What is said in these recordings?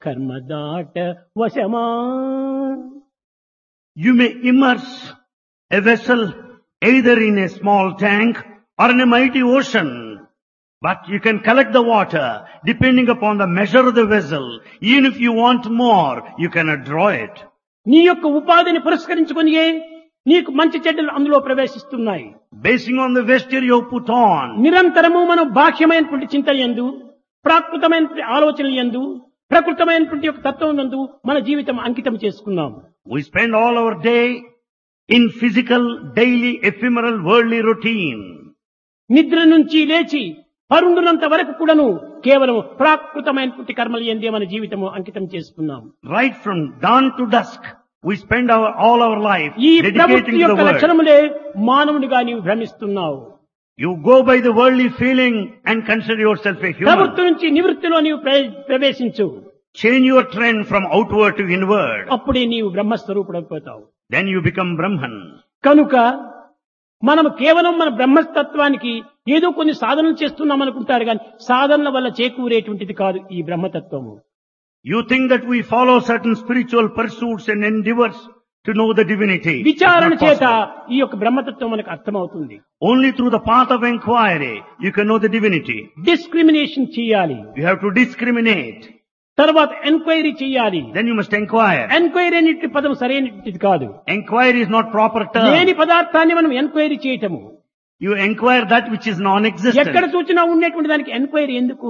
కర్మదాట వశమా You may immerse a vessel either in a small tank or in a mighty ocean. But you can collect the water depending upon the measure of the vessel. Even if you want more, you cannot draw it. నీ యొక్క ఉపాధిని పురస్కరించుకొని నీకు మంచి చెడ్డలు అందులో ప్రవేశిస్తున్నాయి Basing on the vesture you put on, నిరంతరము మనం బాహ్యమైనటువంటి చింతన ఎందు ప్రాకృతమైనటువంటి ఆలోచనలు ఎందు ప్రకృతమైనటువంటి యొక్క తత్వం నందు మన జీవితం అంకితం చేసుకున్నాం we spend all our day in physical, daily, ephemeral, worldly routine. నిద్ర నుంచి లేచి పరుండునంత వరకు కూడాను కేవలం ప్రాకృతమైనటువంటి కర్మలు ఎందే మన జీవితము అంకితం చేసుకున్నాం Right from dawn to dusk, we spend our, all our life ఈ dedicating ప్రవృత్తి to the యొక్క world. లక్షణములే మానవునిగా నీవు భ్రమిస్తున్నావు You go by the worldly feeling and consider yourself a human. ప్రవృత్తి నుంచి నివృత్తిలో నీవు ప్ర- ప్రవేశించు Change your trend from outward to inward. అప్పుడే నీవు బ్రహ్మస్వరూపుడైపోతావు Then you become Brahman. కనుక మనం కేవలం మన బ్రహ్మతత్వానికి ఏదో కొన్ని సాధనలు చేస్తున్నాం అనుకుంటారు కానీ సాధనల వల్ల చేకూరేటువంటిది కాదు ఈ బ్రహ్మతత్వము You think that we follow certain spiritual pursuits and endeavors to know the divinity. It's విచారణ not చేత possible. ఈ యొక్క బ్రహ్మతత్వం మనకు అర్థమవుతుంది Only through the path of inquiry you can know the divinity. Discrimination చేయాలి You have to discriminate. తర్వాత enquiry చేయాలి Then you must inquire. Enquiry అనేటి పదం సరైనటువంటిది కాదు Inquiry is not proper లేని term. పదార్థాన్ని మనం ఎంక్వైరీ చేయటము You inquire that which is ఎక్కడ non-existent. చూసినా ఉండేటువంటి దానికి ఎంక్వైరీ ఎందుకు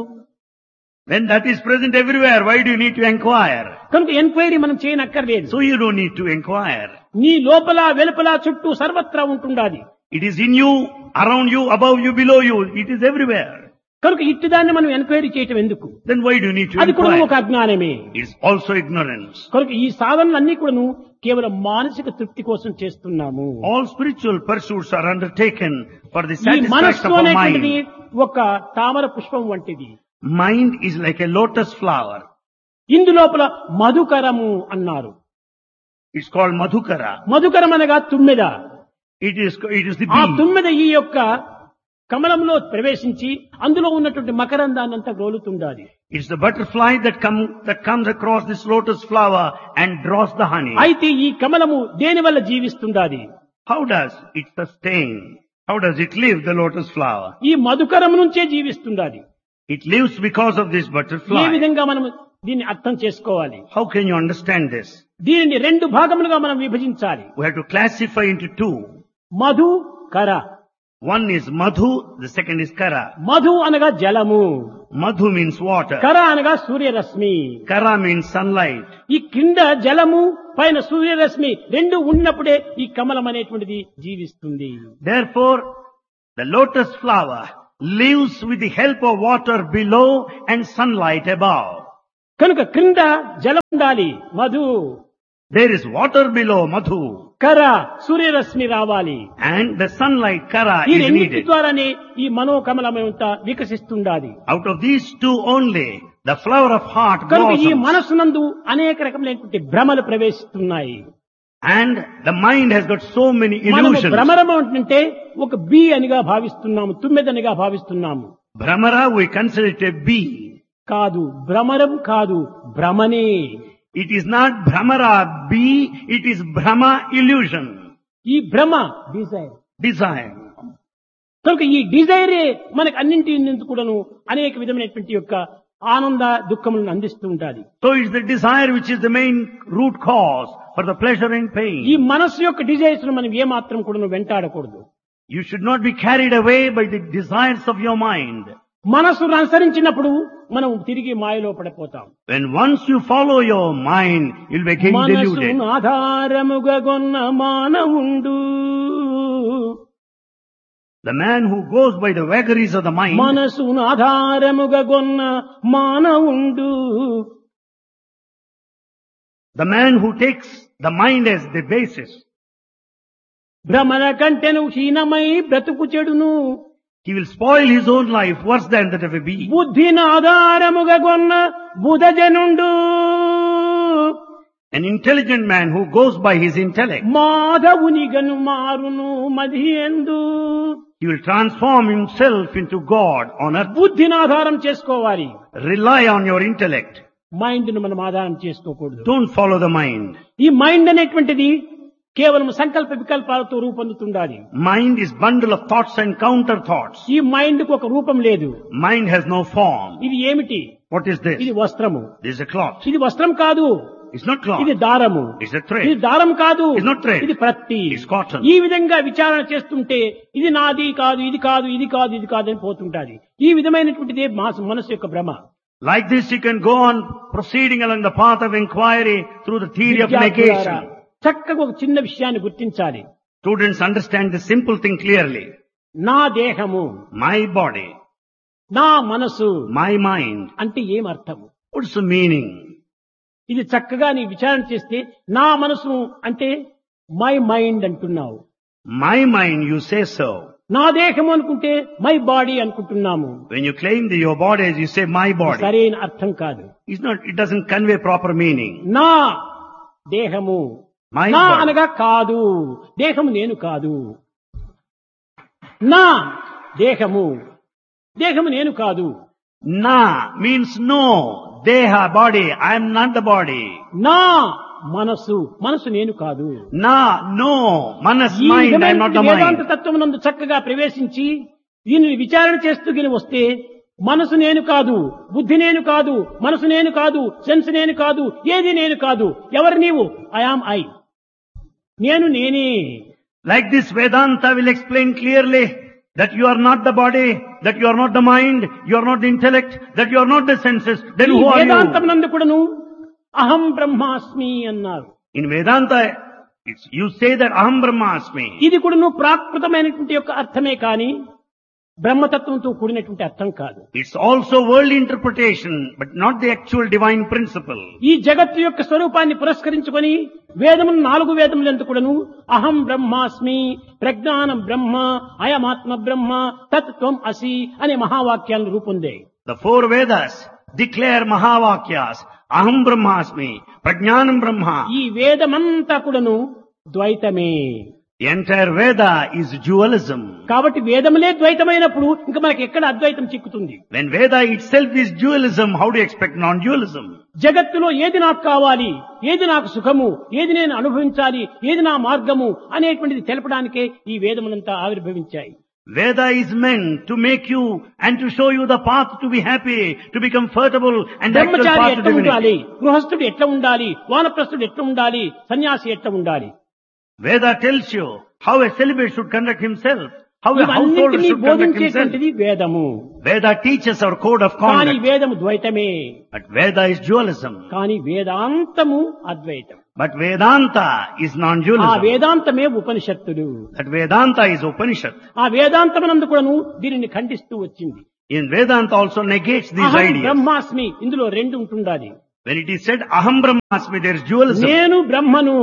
When that is present everywhere, why do you need to inquire? కనుక ఎంక్వైరీ మనం చేయనక్కర్లేదు So you don't need to inquire. నీ లోపల వెలుపల చుట్టూ సర్వత్రా ఉంటుండాలి It is in you, around you, above you, below you. It is everywhere. కనుక ఇట్టిదాన్ని మనం ఎంక్వైరీ చేయటం ఎందుకు Then why do you need to అది కూడా ఒక inquire? అజ్ఞానమే It's also ignorance. కనుక ఈ సాధనలన్నీ కూడాను కేవలం మానసిక తృప్తి కోసం చేస్తున్నాము All spiritual pursuits are undertaken for the ఈ satisfaction మనస్సు of a అనేటువంటిది mind. ఒక తామర పుష్పం వంటిది Mind is like a lotus flower. ఇందు లోపల మధుకరము అన్నారు It's called Madhukara. మధుకరం అనగా తుమ్మెద It is, it is the ఆ bee. తుమ్మెద ఈ యొక్క కమలంలో ప్రవేశించి అందులో ఉన్నటువంటి మకరందాన్ని అంతా గోలుతుండాలి It's the butterfly that, come, that comes across this lotus flower and draws the honey. అయితే ఈ కమలము దేని వల్ల జీవిస్తుండాలి How does it sustain? How does it live, the lotus flower? ఈ మధుకరం నుంచే జీవిస్తుండాలి It lives because of this A butterfly. విధంగా మనం దీన్ని అర్థం చేసుకోవాలి How can you understand this? దీనిని రెండు భాగములుగా మనం విభజించాలి We have to classify into two. Madhu కర One is madhu, the second is kara. Madhu అనగా జలము Madhu means water. కర అనగా సూర్యరశ్మి Kara means sunlight. ఈ కింద జలము పైన సూర్యరశ్మి రెండు ఉన్నప్పుడే ఈ కమలం అనేటువంటిది జీవిస్తుంది Therefore, the lotus flower lives with the help of water below and sunlight above. కనుక క్రింద జలం ఉండాలి Madhu There is water below madhu కర సూర్యరశ్మి రావాలి and the sunlight kara ఈ is రెండింటి needed. ద్వారానే ఈ మనోకమలమంతా వికసిస్తుండాలి Out of these two only, the flower of heart కనుక ఈ blossoms. మనస్సునందు అనేక రకములైనటువంటి భ్రమలు ప్రవేశిస్తున్నాయి And the mind has got so many మనము illusions. భ్రమరము అంటే ఒక బి అనిగా భావిస్తున్నాము తుమ్మెదనిగా భావిస్తున్నాము Brahmara, we consider it a bee. కాదు భ్రమరం కాదు భ్రమనే It is not Brahmara bee, it is Brahma illusion, ఈ భ్రమ డిజైర్ desire. కనుక ఈ డిజైరే మనకు అన్నింటి నుంచి కూడాను అనేక విధమైనటువంటి యొక్క ఆనంద దుఃఖములను అందిస్తూ ఉండాలి So it's the desire which is the main root cause for the pleasure and ఈ pain. మనస్సు యొక్క డిజైర్స్ ను మనం ఏమాత్రం కూడాను వెంటాడకూడదు You should not be carried away by the desires of your mind. మనస్సును అనుసరించినప్పుడు మనం తిరిగి మాయలో పడిపోతాం When once you follow your mind, you'll be again deluded. మనసును ఆధారముగా గొన్న మానవుండు The man who goes by the vagaries of the mind, మనసును ఆధారముగా గొన్న మానవుండు the man who takes the mind as the basis, భ్రమణ కంటెను హీనమై బ్రతుకు చెడును he will spoil his own life worse than that of a bee. బుద్ధిని ఆధారముగా గొన్న బుధజనుండు An intelligent man who goes by his intellect, మాధవునిగను మారును మది ఎందు he will transform himself into God on earth. బుద్ధిని ఆధారం చేసుకోవాలి Rely on your intellect. Mind ను మనం ఆధారం చేసుకోకూడదు Don't follow the mind. ఈ మైండ్ అనేటువంటిది కేవలం సంకల్ప వికల్పాలతో రూపొందుతుండాలి Mind is bundle of thoughts and counter thoughts. ఈ మైండ్ కు ఒక రూపం లేదు Mind has no form. ఇది ఏమిటి What is this? ఇది వస్త్రము This is a cloth. ఇది వస్త్రం కాదు It's not cloth. ఇది దారము It's a thread. ఇది దారం కాదు It's not thread. ఇది ప్రత్తి It's cotton. ఈ విధంగా విచారణ చేస్తుంటే ఇది నాది కాదు ఇది కాదు ఇది కాదు ఇది కాదు అని పోతుంటాది ఈ విధమైనటువంటిదే మాస- మనసు యొక్క భ్రమ Like this, you can go on proceeding along the path of inquiry through the theory of విద్యార్థులారా, negation. చక్కగా ఒక చిన్న విషయాన్ని గుర్తించాలి Students understand this simple thing clearly. నా దేహము My body, నా మనసు my mind. అంటే ఏం అర్థము What's the meaning? ఇది చక్కగా నీ విచారణ చేస్తే నా మనసు అంటే మై మైండ్ అంటున్నావు My mind, you say so. నా దేహము అనుకుంటే మై బాడీ అనుకుంటున్నాము When you claim the, your body, you say my body. సరైన అర్థం కాదు It's not, it doesn't convey proper meaning. నా దేహము My నా body. అనగా కాదు దేహము నేను కాదు నా దేహము దేహము నేను కాదు Na means no. Deha, body. I am not the body. నా మనసు మనసు నేను కాదు Na, no. Manas, ఈ mind. I am not the విధమైనటువంటి వేదాంత mind. తత్వం నందు చక్కగా ప్రవేశించి దీనిని విచారణ చేస్తూ గిని వస్తే మనసు నేను కాదు బుద్ధి నేను కాదు మనసు నేను కాదు సెన్స్ నేను కాదు ఏది నేను కాదు ఎవరు నీవు ఐఆమ్ ఐ నేను నేనే Like this, Vedanta will explain clearly that you are not the body, that you are not the mind, you are not the intellect, that you are not the senses. Then ఈ who are వేదాంతం you? నందు కూడాను అహం బ్రహ్మాస్మి అన్నారు In Vedanta, it's, you say that Aham Brahmasmi. ఇది కూడాను ప్రాకృతమైనటువంటి యొక్క అర్థమే కాని బ్రహ్మతత్వంతో కూడినటువంటి అర్థం కాదు It's also worldly interpretation, but not the actual divine principle. ఈ జగత్తు యొక్క స్వరూపాన్ని పురస్కరించుకొని వేదములు నాలుగు వేదములందు కూడాను అహం బ్రహ్మాస్మి ప్రజ్ఞానం బ్రహ్మ అయమాత్మ బ్రహ్మ తత్వం అసి అనే మహావాక్యాలను రూపొందాయి The four Vedas declare Mahavakyas, Aham Brahmasmi, Prajnanam Brahma. ఈ వేదమంతా కూడాను ద్వైతమే The entire Veda is dualism. కాబట్టి వేదములే ద్వైతమైనప్పుడు ఇంకా మనకి ఎక్కడ అద్వైతం చిక్కుతుంది When Veda itself is dualism, how do you expect non-dualism? జగత్తులో ఏది నాకు కావాలి ఏది నాకు సుఖము ఏది నేను అనుభవించాలి ఏది నా మార్గము అనేటువంటిది తెలపడానికే ఈ వేదములంతా ఆవిర్భవించాయి Veda is meant to make you and to show you the path to be happy, to be comfortable and the actual బ్రహ్మచారి path to ఎట్లా ఉండాలి divinity. గృహస్థుడు ఎట్లా ఉండాలి వానప్రస్థుడు ఎట్లా ఉండాలి సన్యాసి ఎట్లా ఉండాలి Veda tells you how a celibate should conduct himself, how a householder ఇవన్నింటినీ should conduct himself. బోధించేటువంటిది వేదము Veda teaches our code of కానీ conduct. వేదము ద్వైతమే But Veda is dualism. కానీ వేదాంతము అద్వైతం But Vedanta is ఆ non-dualism. వేదాంతమే ఉపనిషత్తులు That Vedanta is Upanishad. ఆ వేదాంతమునందు కూడాను దీనిని ఖండిస్తూ వచ్చింది In Vedanta also negates these అహం ideas. బ్రహ్మాస్మి ఇందులో రెండు ఉంటుండాలి When it is said Aham Brahmasmi, there is dualism. నేను బ్రహ్మను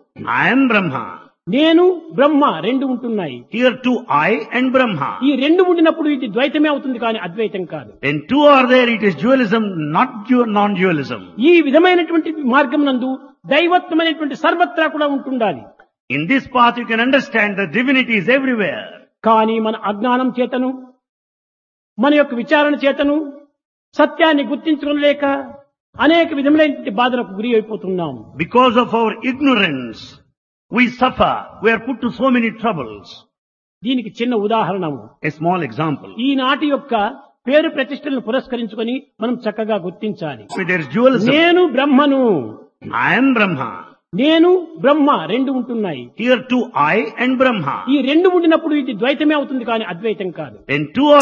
I am Brahma. నేను బ్రహ్మ రెండు ఉంటున్నాయి Here too I and Brahma. ఈ రెండు ఉండినప్పుడు ఇది ద్వైతమే అవుతుంది కానీ అద్వైతం కాదు When two are there, it is dualism, not du- non-dualism. ఈ విధమైనటువంటి మార్గం నందు దైవత్వమైనటువంటి సర్వత్రా కూడా ఉంటుండాలి In this path you can understand that divinity is everywhere. కానీ మన అజ్ఞానం చేతను మన యొక్క విచారణ చేతను సత్యాన్ని గుర్తించుకోలేక అనేక విధములైనటువంటి బాధలకు గురి అయిపోతున్నాం Because of our ignorance, we suffer. We are put to so many troubles. దీనికి చిన్న ఉదాహరణము A small example. ఈనాటి యొక్క పేరు ప్రతిష్టలను పురస్కరించుకొని మనం చక్కగా గుర్తించాలి There is dualism. నేను బ్రహ్మను I am Brahma. నేను బ్రహ్మ రెండు ఉంటున్నాయి Here too I and Brahma. ఈ రెండు ఉండినప్పుడు ఇది ద్వైతమే అవుతుంది కానీ అద్వైతం కాదు When two are